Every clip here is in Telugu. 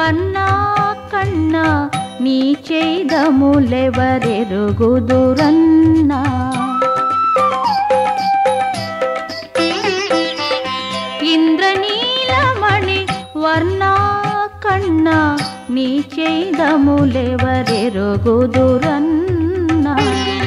వర్ణా కన్నా నీ చేదములెవరెరుగుదురన్నా ఇంద్రనీలమణి వర్ణా కన్నా నీ చేదములెవరెరుగుదురన్నా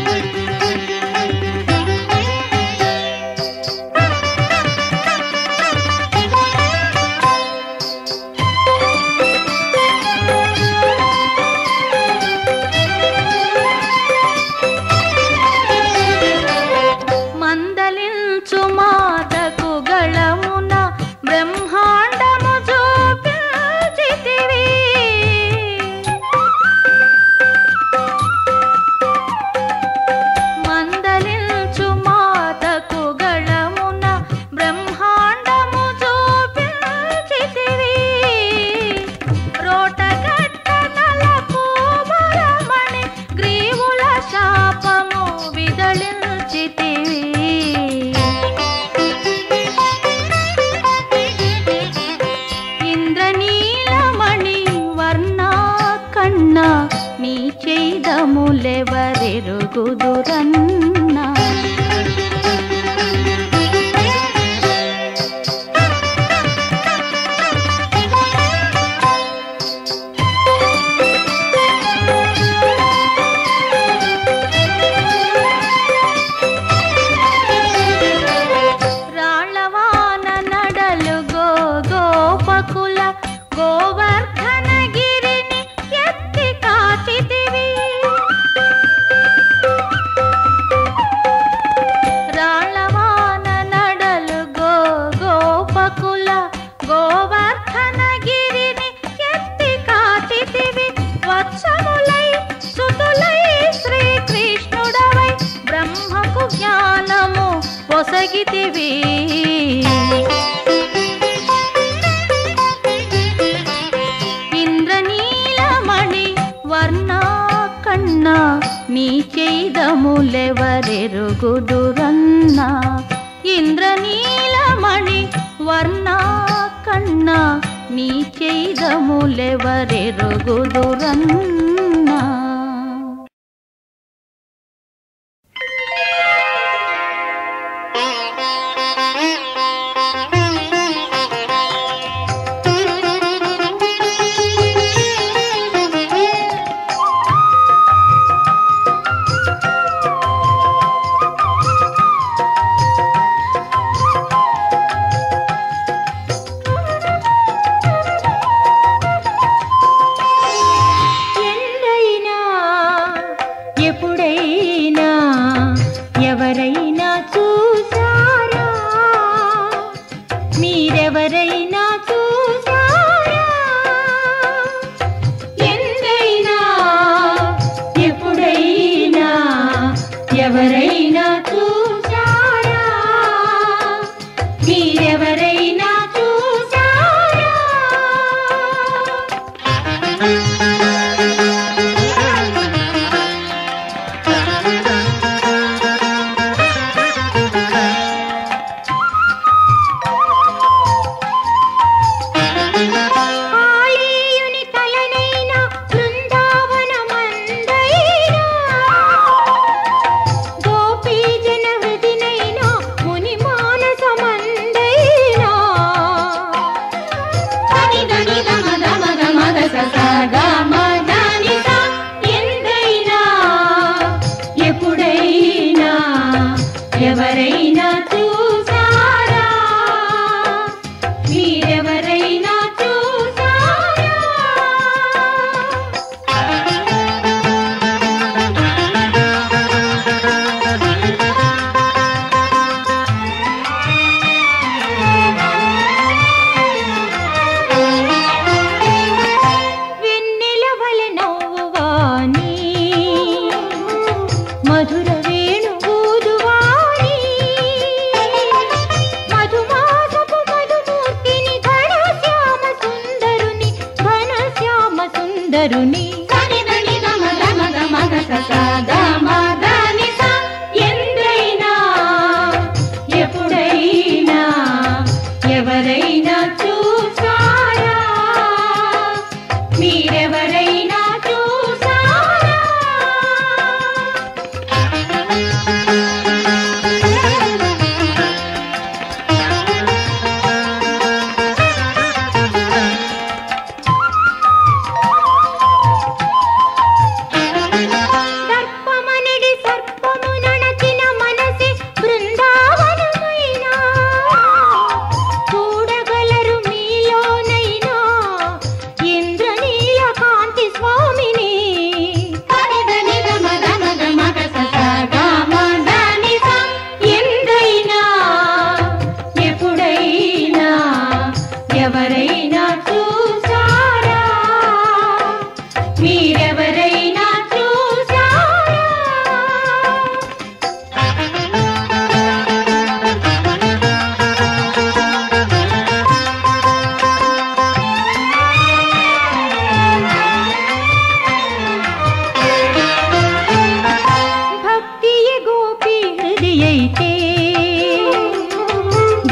మందలించు మాతకు గళమున బ్రహ్మాండము చూపించితివి మందలించు మాతకు గళమున బ్రహ్మాండము చూపించితివి రోటగట్ట నలకు వరమణి గ్రీవుల శాపము విదళించితివి ఇంద్రనీలమణి వర్ణా కన్నా నీ చేదములెవరెరుగుదురన్నా రాళ్ళవాన నడలు గో గోపకుల గోవర్ధనగిరిని ఎత్తి కాచితివి రాళ్ళవాన నడలు గో గోపకుల గోవర్ధనగిరిని ఎత్తి కాచితివి వత్సములై సుతులై శ్రీకృష్ణుడవై బ్రహ్మకు జ్ఞానము పొసగితివి ఇంద్రనీలమణి వర్ణా కన్నా నీ చేదములెవరెరుగుదురన్నా ఇంద్రనీలమణి వర్ణా కన్నా నీ చేదములెవరెరుగుదురన్నా ఎన్నైనా ఎప్పుడైనా ఎవరైనా చూసారా మీరెవరైనా చూసారా ఎందైనా ఎప్పుడైనా ఎవరైనా చూసారా మీరెవరైనా చూసారా కాళీయుని తలనైనా బృందావనమందైనా గోపీజన హృదినైనా ముని మానసమందైనా దని దని దమ దమ దమ దస స గ మ దని స ఎందైనా ఎప్పుడైనా ఎవరైనా చూసారా మీరెవరైనా చూసారా వెన్నెల వలె నవ్వువాని మధుర వేణుగూదువాని మధుమాసపు మధుమూర్తిని ఘన శ్యామ సుందరుని ఘన శ్యామ సుందరుని ఎందైనా ఎప్పుడైనా ఎవరైనా చూసారా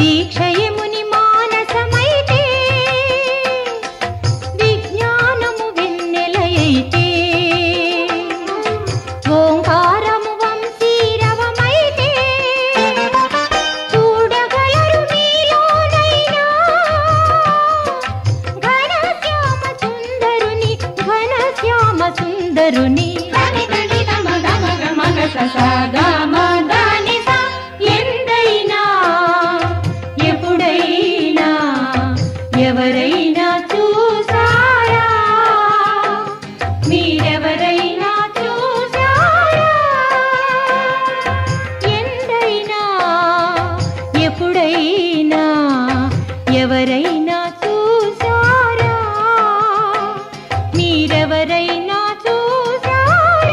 దీక్షయముని మానసమైతే విజ్ఞానము వెన్నెలయైతే ఓంకారము వంశీరవమైతే చూడగలరు మీలోనైనా ఘనశ్యామ సుందరుని ఘనశ్యామ సుందరుని ఎందైనా ఎప్పుడైనా ఎవరైనా చూసారా మీరెవరైనా చూసారా ఎందైనా ఎప్పుడైనా ఎవరైనా చూసారా మీరెవరైనా చూసారా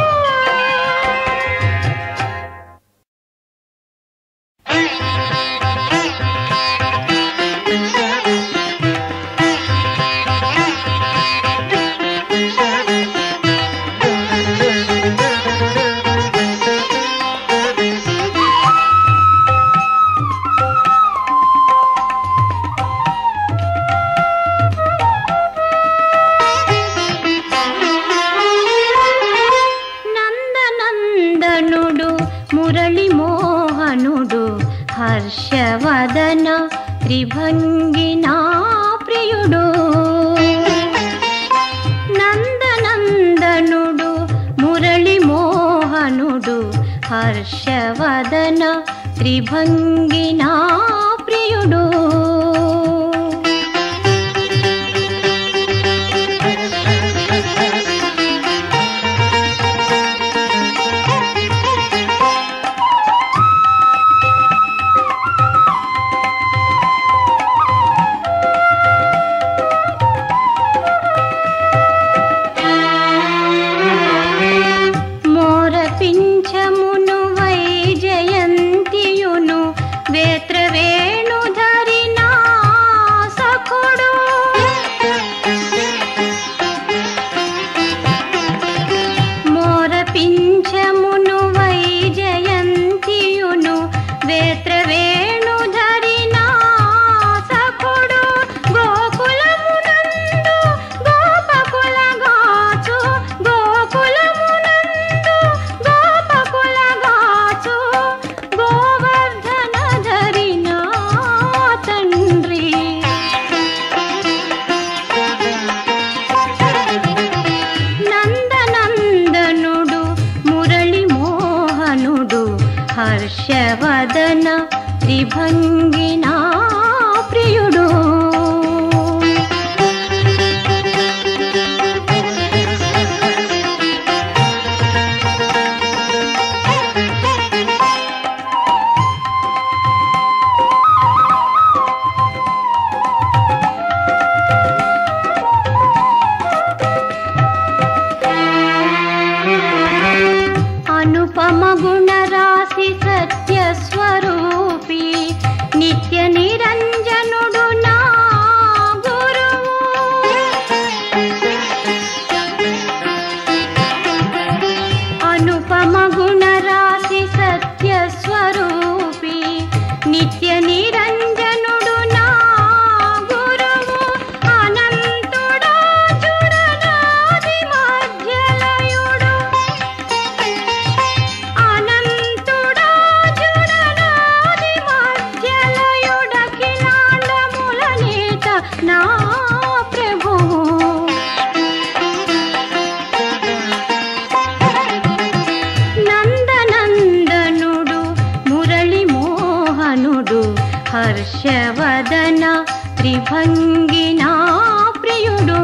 నందనందనుడు మురళి మోహనుడు హర్షవదన త్రిభంగినా ప్రియుడు నందనందనుడు మురళి మోహనుడు హర్షవదన త్రిభంగినా ప్రియుడు మోరపించమును వైజయంతియును వేత్రవేణు ధరినా సఖుడు మోరపించమును వైజయంతియును వేత్రవేణు ధరినా సఖుడు గోకులమునందు గోపకులగాచు గోకులమునందు గోపకులగాచు గోవర్ధన ధరినా తండ్రి నందనందనుడు మురళి మోహనుడు హర్షవదన త్రిభంగినా ప్రియుడు అనుపమ గుణ రాశి సత్య స్వరూపి నిత్య నిరంజనుడు నా గురువు అనుపమ గుణ రాశి సత్య స్వరూపి నిత్య నిరంజనుడు నా గురువు అనంతుడా జుడనాది మధ్యలయుడు అనంతుడా జుడనాది మధ్యలయుడఖిలాండముల నేత నా ప్రభువు నందనందనుడు మురళి మోహనుడు హర్షవదన త్రిభంగినా ప్రియుడు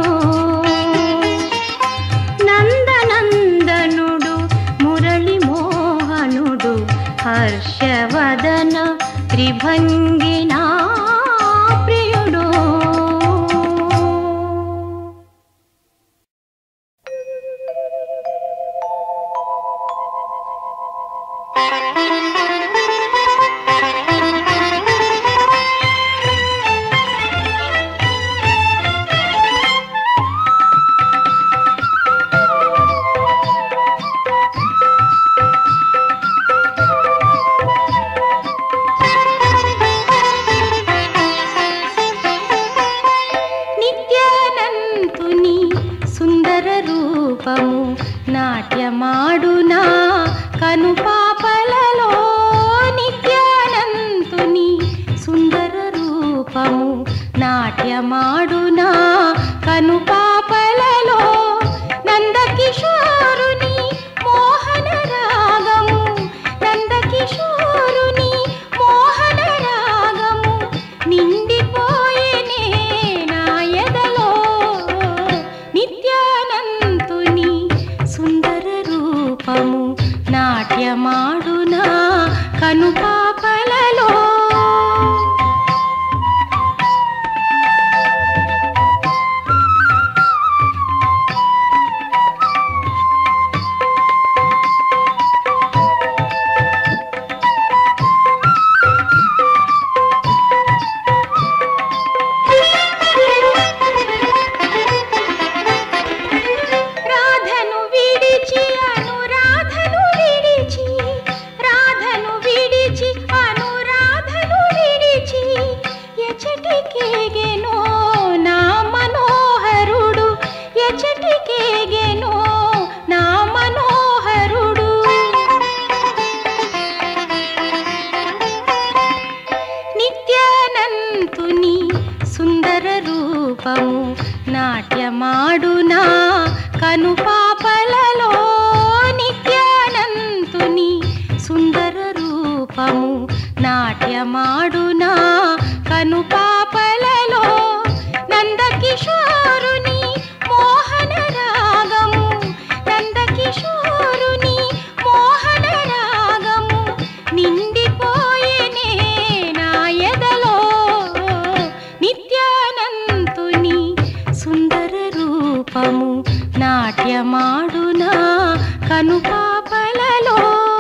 నందనందనుడు మురళి మోహనుడు హర్షవదన త్రిభంగినా ప్రియుడు నాట్యమాడునా కనుపాపలలో నిత్యానంతుని సుందర రూపము నాట్యమాడునా కనుపాపలలో నందకిషోరుని మోహన రాగము నందకిషోరుని మోహన రాగము నిండిపోయేనే నా ఎదలో నిత్యానంతుని సుందర రూపము నాట్యమాడునా కనుపాపలలో రాధను విడిచి అనురాధను విడిచి రాధను విడిచి అనురాధను విడిచి ఎచటికేగెనో నా మనోహరుడు ఎచటికేగెనో నా మనోహరుడు నిత్యానంతుని సుందర రూపము నాట్యమాడునా కనుపాపలలో నిత్యానంతుని సుందర రూపము నాట్యమాడునా కనుపాపలలో నందకిషోరుని మోహన రాగము నందకిషోరుని మోహన రాగము నిండిపోయేనే నా ఎదలో నిత్యానంతుని సుందర రూపము నాట్యమాడునా కనుపాపలలో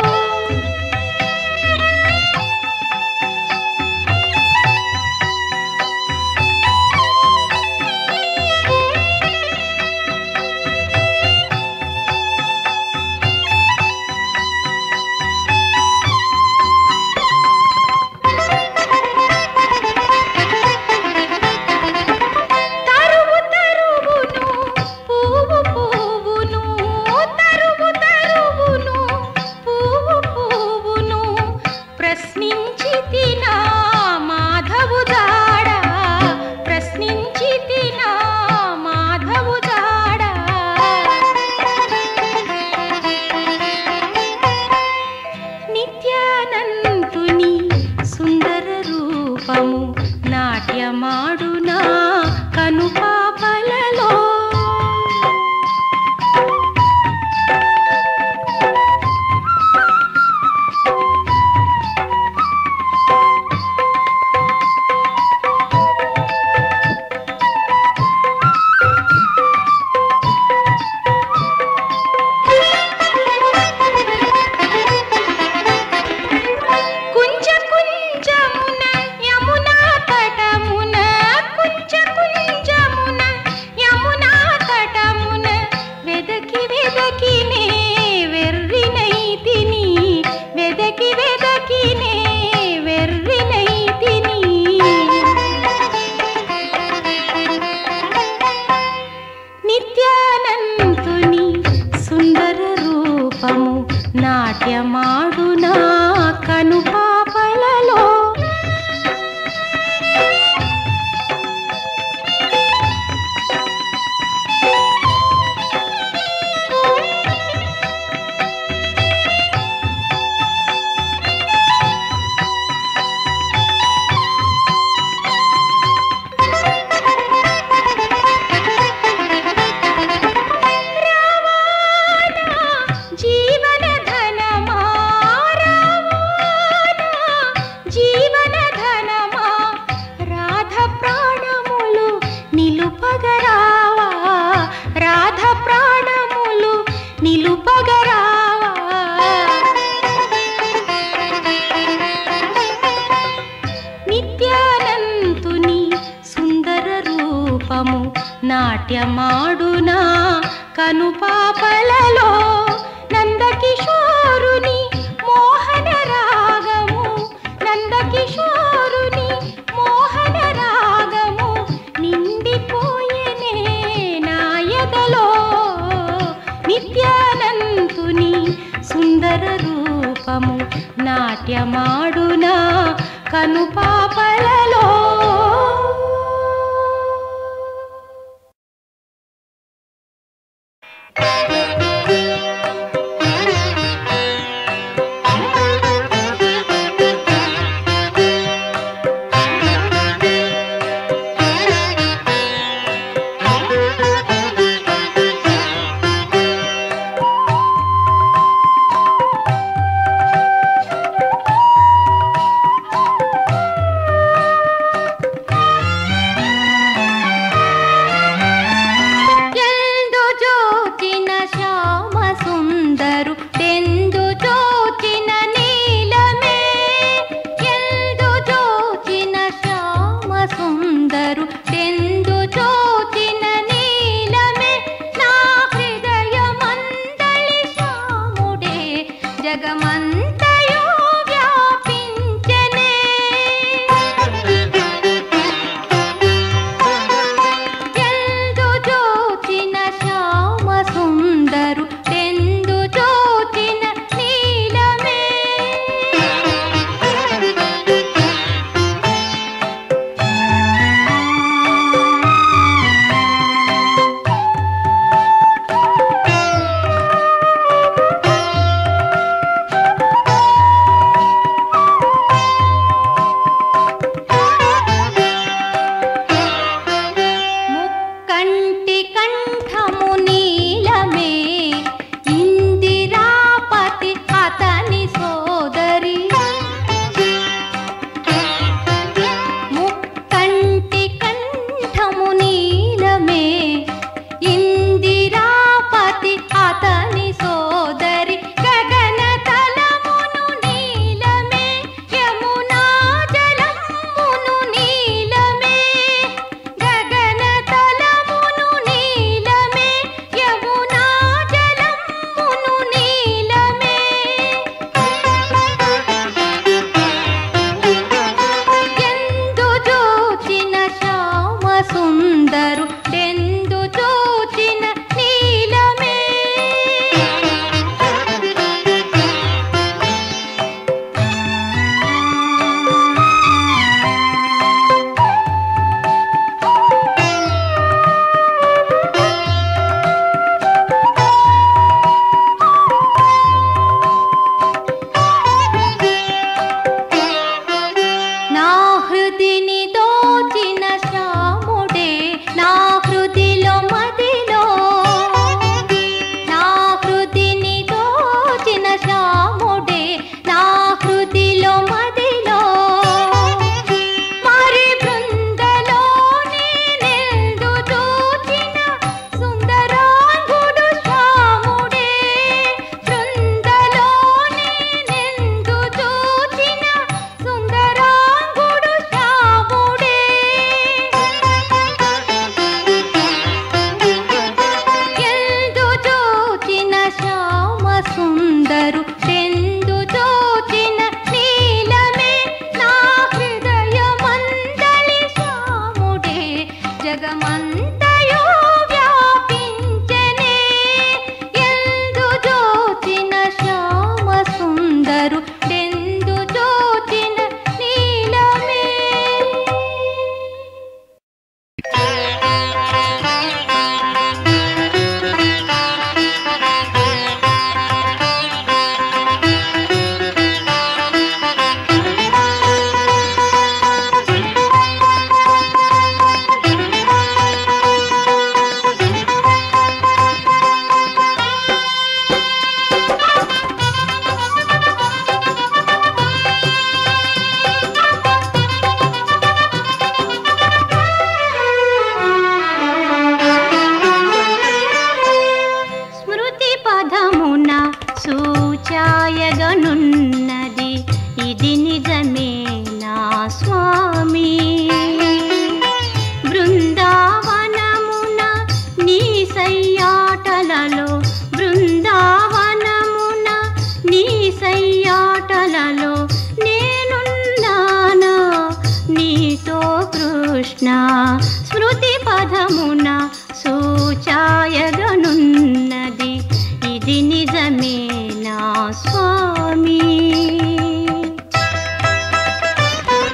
తరువు తరువును పువ్వు పువ్వును తరువు తరువును పువ్వు పువ్వును ప్రశ్నించి తినా మాధవు జాడ ప్రశ్నించి తినా మాధవు జాడ నిత్యానంతుని సుందర రూపము నాట్యమాడునా కనుపాపలలో కుంచ కుంచమున యమునా తటమున కుంచ కుంచమున యమునా తటమున వెదకి వెదకినే వెర్రినైతిని వెదకి వెదకినే వెర్రినైతిని నిత్యానంతుని సుందర రూపము నాట్యమాడునా కనుపాపలలో జీవన ధనమా రావానా జీవన ధనమా రాధ ప్రాణములు నిలుపగరావా రాధ ప్రాణములు నిలుపగరావా నిత్యానంతుని సుందర రూపము నాట్యమాడునా కనుపాపలలో నందకిషోరుని మోహన రాగము నందకిషోరుని మోహన రాగము నిండిపోయేనే నా ఎదలో నిత్యానంద కను పాపలలో ಎಂದು ಜೋಚಿನ ಶ್ಯಾಮ ಸುಂದರು ಎಂದು ಜೋಚಿನ ನೀಲಮೇ ಎಂದು ಜೋಚಿನ ಶ್ಯಾಮ ಸುಂದರು ಎಂದು ಜೋಚಿನ ನೀಲಮೇ నా హృదయ మందలి శ్యాముడే జగమంతయో వ్యాపించనే ಎಂದು ಜೋಚಿನ ಶ್ಯಾಮ ಸುಂದರು ಎಂದು ಜೋಚಿನ ನೀಲಮೇ ముక్కంటి కంఠము నీలమే ఇందిరాపతి అతని సోదరి ముక్కంటి కంఠము నీలమే ఇందిరాపతి అతని సోదరి గగన తలమును నీలమే యమునా జలమును నీలమే గగన తలమును నీలమే యమునా జలమును నీలమే ಎಂದು ಜೋಚಿನ ಶ್ಯಾಮ ಸುಂದರು ಎಂದು ಜೋಚಿನ ನೀಲಮೇ నా హృదిని దోచిన శ్యాముడే నా హృదిలో మదిలో నా హృదిని దోచిన శ్యాముడే నా హృదిలో మదిలో మరి బృందలో నేనెందు చూచిన సుందరాంగుడు శ్యాముడే బృందలో నేనెందు చూచిన సుందరాంగుడు శ్యాముడే ಎಂದು ಜೋಚಿನ ಶ್ಯಾಮ ಸುಂದರು ಎಂದು ಜೋಚಿನ ನೀಲಮೇ ನಾ ಹೃದಯ ಮಂದಲಿ ಶ್ಯಾముడే జగమంతయో వ్యాపించనే ಎಂದು ಜೋಚಿನ ಶ್ಯಾಮ ಸುಂದರು ಎಂದು ಜೋಚಿನ ನೀಲಮೇ స్మృతి పదమున సూచాయగనున్నది ఇది నిజమే నా స్వామి బృందావనమున నీ సయ్యాటలలో బృందావనమున నీ సయ్యాటలలో నేనున్నానా నీతో కృష్ణ స్మృతి పదమున సూచాయగనున్నది ఇది నిజమే నా స్వామి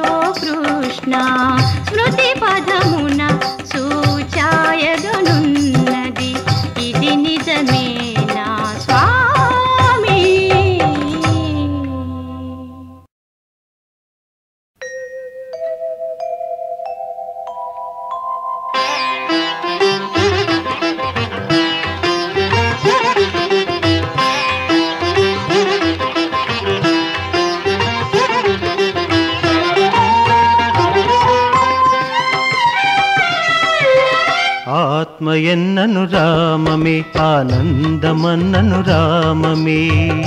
కృష్ణ స్మృతి పదమున సూచాయగనున్నది ఇది నిజమేనా స్వామి ఆత్మ ఎన్నను రామమే ఆనందమన్నను రామమే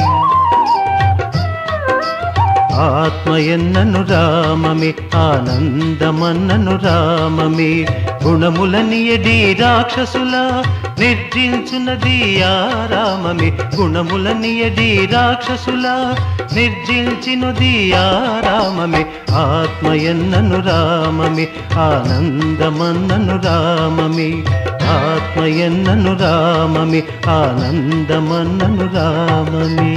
ఆత్మ ఎన్నను రామమే ఆనందమన్నను రామమే గుణములనియడి రాక్షసుల నిర్జించునది ఆ రామమే గుణములనియడి రాక్షసుల నిర్జించినది ఆ రామమే ఆత్మ ఎన్నను రామమే ఆనందమన్నను రామమే ఆత్మ ఎన్నను రామమే ఆనందమన్నను రామమే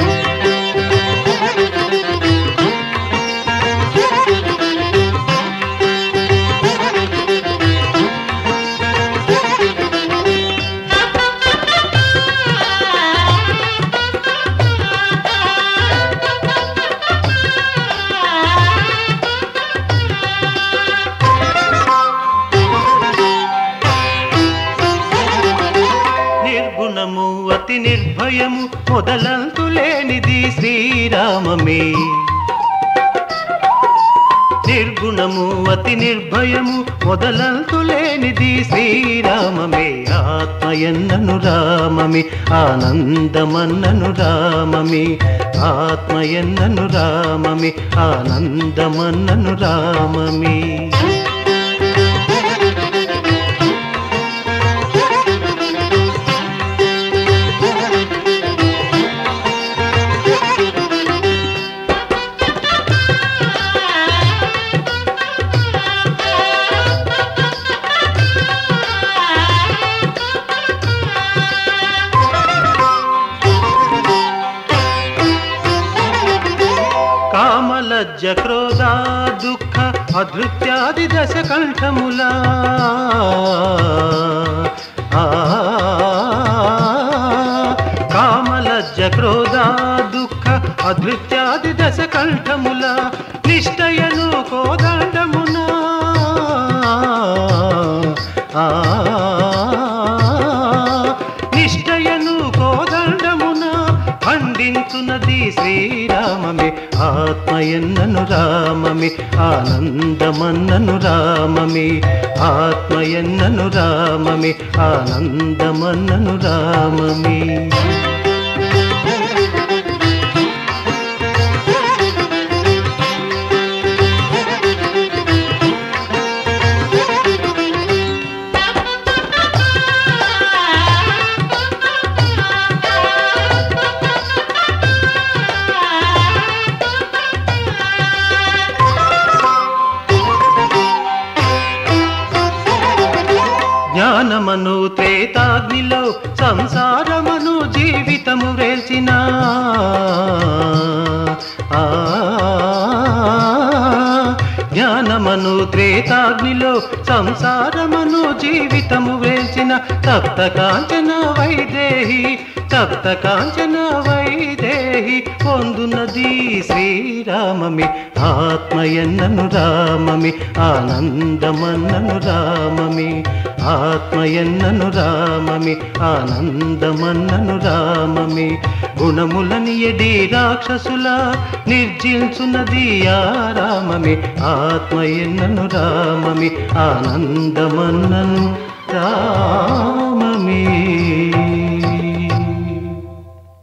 నిర్గుణము అతి నిర్భయము మొదలంతు లేనిది శ్రీరామమే నిర్గుణము అతి నిర్భయము మొదలంతు లేనిది శ్రీరామమే ఆత్మ ఎన్నను రామమి ఆనందమన్నను రామమి ఆత్మ ఎన్నను రామమి ఆనందమన్నను రామమి కామలజ్జ క్రోధ దుఃఖ అధృత్యాది దశ కంఠములా ఆ, కామలజ్జ క్రోధ దుఃఖ అధృత్యాది దశ కంఠముల నిష్టయను కోదండమునా ఆ, నిష్టయను కోదండమున ఖండించునది శ్రీరామమే ఆత్మ ఎన్నను రామమే ఆనందమన్నను రామమే ఆత్మ ఎన్నను రామమే ఆనందమన్నను రామమే జ్ఞానమను త్రేతాగ్నిలో సంసారమను జీవితము వేల్చిన ఆ, జ్ఞానమను త్రేతాగ్నిలో సంసారమను జీవితము వేల్చిన తప్త కాంచన వైదేహి తప్త కాంచన వైదేహి పొందునది శ్రీరామమి ఆత్మ ఎన్నను రామమి ఆనందమన్నను రామమి ఆత్మ ఎన్నను రామమి ఆనందమన్నను రామమి గుణములని ఎడి రాక్షసుల నిర్జించునది ఆ రామమి ఆత్మ ఎన్నను రామమి ఆనందమన్నను రామమి